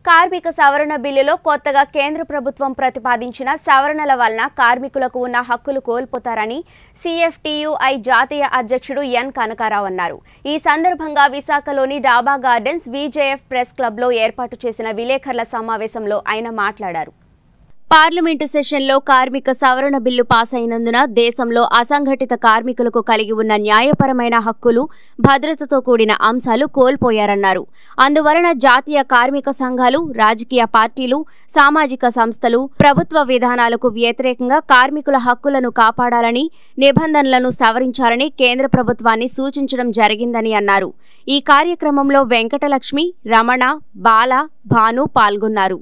కార్మిక సవరణ బిల్లులో కొత్తగా కేంద్ర ప్రభుత్వం ప్రతిపాదించిన సవరణల వలన కార్మికులకు ఉన్న హక్కులు కోల్పోతారని సిఎఫ్టియుఐ జాతీయ అధ్యక్షుడు ఎన్ కనకారావు అన్నారు ఈ సందర్భంగా విశాఖలోని డాబా గార్డెన్స్ విజేఎఫ్ ప్రెస్ క్లబ్లో ఏర్పాటు చేసిన విలేకరుల సమావేశంలో ఆయన మాట్లాడారు పార్లమెంటు సెషన్లో కార్మిక సవరణ బిల్లు పాస్ అయినందున దేశంలో అసంఘటిత కార్మికులకు కలిగి ఉన్న న్యాయపరమైన హక్కులు భద్రతతో కూడిన అంశాలు కోల్పోయారన్నారు అందువలన జాతీయ కార్మిక సంఘాలు రాజకీయ పార్టీలు సామాజిక సంస్థలు ప్రభుత్వ విధానాలకు వ్యతిరేకంగా కార్మికుల హక్కులను కాపాడాలని నిబంధనలను సవరించాలని కేంద్ర ప్రభుత్వాన్ని సూచించడం జరిగిందని అన్నారు ఈ కార్యక్రమంలో వెంకటలక్ష్మి రమణ బాల భాను పాల్గొన్నారు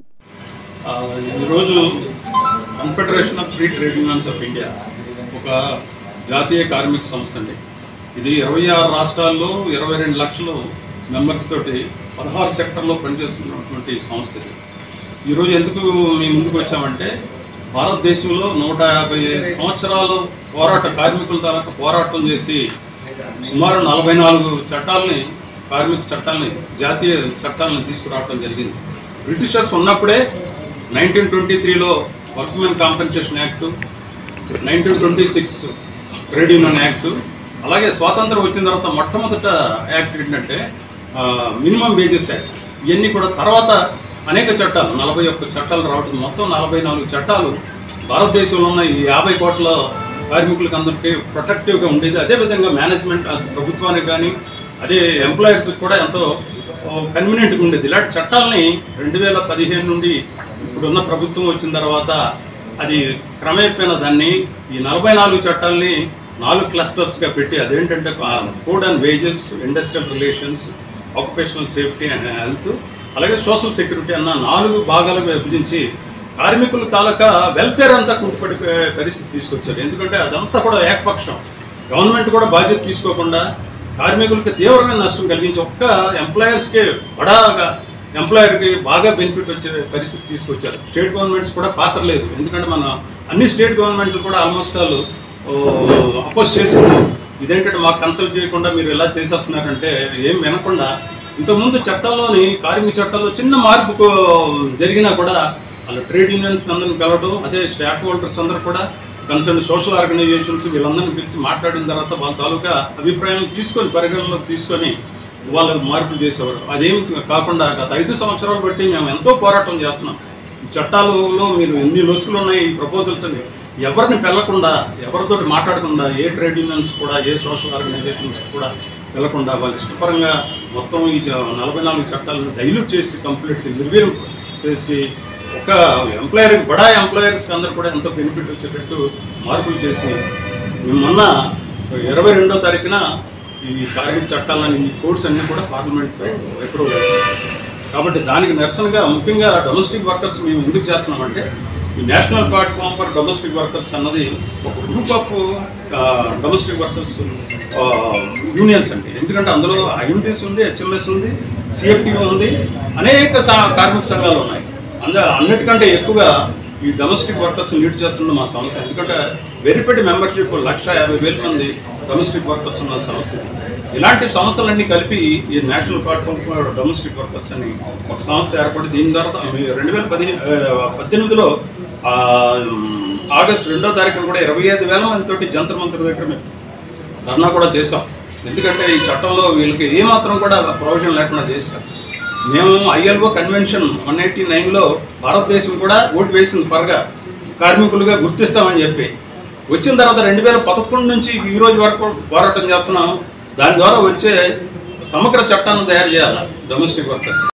ఆ, ఈరోజు confederation of free trade unions of India ఒక జాతీయ కార్మిక సంస్థ అండి ఇది ఇరవై ఆరు రాష్ట్రాల్లో ఇరవై రెండు లక్షలు మెంబర్స్ తోటి పదహారు సెక్టర్లో పనిచేస్తున్నటువంటి సంస్థ ఇది ఈరోజు ఎందుకు మీ ముందుకు వచ్చామంటే భారతదేశంలో నూట యాభై సంవత్సరాలు పోరాట కార్మికుల తాలూకా పోరాటం చేసి సుమారు నలభై నాలుగు చట్టాలని కార్మిక చట్టాలని జాతీయ చట్టాలను తీసుకురావడం జరిగింది బ్రిటిషర్స్ ఉన్నప్పుడే నైన్టీన్ ట్వంటీ త్రీలో workmen compensation act nineteen twenty six trade union act అలాగే స్వాతంత్రం వచ్చిన తర్వాత మొట్టమొదట యాక్ట్ ఏంటంటే మినిమం వేజెస్ యాక్ట్ ఇవన్నీ కూడా తర్వాత అనేక చట్టాలు నలభై ఒక్క చట్టాలు రావడం మొత్తం నలభై నాలుగు చట్టాలు భారతదేశంలో ఉన్న ఈ యాభై కోట్ల కార్మికులకు అందరికీ ప్రొటెక్టివ్గా ఉండేది అదేవిధంగా మేనేజ్మెంట్ ప్రభుత్వానికి కానీ అదే ఎంప్లాయర్స్ కూడా ఎంతో కన్వీనియంట్గా ఉండేది ఇలాంటి చట్టాలని రెండు వేల పదిహేను నుండి ఇప్పుడున్న ప్రభుత్వం వచ్చిన తర్వాత అది క్రమేపైన దాన్ని ఈ నలభై నాలుగు చట్టాలని నాలుగు క్లస్టర్స్గా పెట్టి అదేంటంటే code and wages industrial relations occupational safety and health అలాగే సోషల్ సెక్యూరిటీ అన్న నాలుగు భాగాలుగా విభజించి కార్మికుల తాలూకా వెల్ఫేర్ అంతా కుంటుపడిపోయే పరిస్థితి తీసుకొచ్చారు ఎందుకంటే అదంతా కూడా ఏకపక్షం గవర్నమెంట్ కూడా బాధ్యత తీసుకోకుండా కార్మికులకి తీవ్రమైన నష్టం కలిగించి ఒక్క ఎంప్లాయర్స్కే బడాగా ఎంప్లాయర్కి బాగా బెనిఫిట్ వచ్చే పరిస్థితి తీసుకొచ్చారు స్టేట్ గవర్నమెంట్స్ కూడా పాత్ర లేదు ఎందుకంటే మన అన్ని స్టేట్ గవర్నమెంట్లు కూడా ఆల్మోస్ట్ ఆల్ అపోజ్ చేసింది ఇదేంటంటే మాకు కన్సల్ట్ చేయకుండా మీరు ఎలా చేసేస్తున్నారంటే ఏం వినకుండా ఇంతకుముందు చట్టంలోని కార్మిక చట్టాల్లో చిన్న మార్పు కో- జరిగినా కూడా వాళ్ళ ట్రేడ్ యూనియన్స్ అందరిని కలవడం అదే స్టాక్ హోల్డర్స్ అందరూ కూడా కన్సర్న్ సోషల్ ఆర్గనైజేషన్స్ వీళ్ళందరినీ పిలిచి మాట్లాడిన తర్వాత వాళ్ళ తాలూకా అభిప్రాయం తీసుకొని పరిగణలోకి తీసుకొని వాళ్ళు మార్పులు చేసేవారు అదేం కాకుండా గత ఐదు సంవత్సరాలు బట్టి మేము ఎంతో పోరాటం చేస్తున్నాం ఈ చట్టాలలో మీరు ఎన్ని లొసుకులు ఉన్నాయి ఈ ప్రపోజల్స్ అని ఎవరిని పెళ్లకుండా ఎవరితోటి మాట్లాడకుండా ఏ ట్రేడ్ యూనియన్స్ కూడా ఏ సోషల్ ఆర్గనైజేషన్స్ కూడా వెళ్లకుండా వాళ్ళు ఇష్టపరంగా మొత్తం ఈ జ- నలభై నాలుగు చట్టాలను డైల్యూట్ చేసి కంప్లీట్ నిర్వీర్యం చేసి ఒక ఎంప్లాయర్ బడా ఎంప్లాయర్స్కి అందరూ కూడా ఎంతో బెనిఫిట్ వచ్చేటట్టు మార్పులు చేసి మేము మొన్న ఇరవై రెండో తారీఖున ఈ కార్మిక చట్టాలని ఈ కోడ్స్ అన్ని కూడా పార్లమెంట్ అప్రూవ్ కాబట్టి దానికి నిరసనగా ముఖ్యంగా డొమెస్టిక్ వర్కర్స్ మేము ఎందుకు చేస్తున్నామంటే ఈ national platform for domestic workers అన్నది ఒక group of domestic workers unions అండి ఎందుకంటే అందులో ఐఎంటీస్ ఉంది హెచ్ఎంఎస్ ఉంది సిఎఫ్టీ ఉంది అనేక సా- కార్మిక సంఘాలు ఉన్నాయి అంద అన్నిటికంటే ఎక్కువగా ఈ డొమెస్టిక్ వర్కర్స్ లీడ్ చేస్తున్న మా సంస్థ ఎందుకంటే వెరిఫైడ్ మెంబర్షిప్ లక్ష యాభై వేల మంది డొమెస్టిక్ వర్కర్స్ ఉన్న సంస్థ ఇది. ఇలాంటి సంస్థలన్నీ కలిపి ఈ national platform for domestic workers అని ఒక సంస్థ ఏర్పడి దీని ద్వారా రెండు వేల పది పద్దెనిమిదిలో ఆ, ఆగస్టు రెండో తారీఖున కూడా ఇరవై ఐదు వేల మంది తోటి జంతర్ మంత్రి దగ్గర మేము ధర్నా కూడా చేశాం ఎందుకంటే ఈ చట్టంలో వీళ్ళకి ఏమాత్రం కూడా ప్రొవిజన్ లేకుండా చేశాం మేము ఐఎల్ఓ కన్వెన్షన్ వన్ ఎయిటీ నైన్లో భారతదేశం కూడా ఓటు వేసింది ఫర్గా కార్మికులుగా గుర్తిస్తామని చెప్పి వచ్చిన తర్వాత రెండు వేల పదకొండు నుంచి ఈ రోజు వరకు పోరాటం చేస్తున్నాం దాని ద్వారా వచ్చే సమగ్ర చట్టాన్ని తయారు చేయాలి డొమెస్టిక్ వర్కర్స్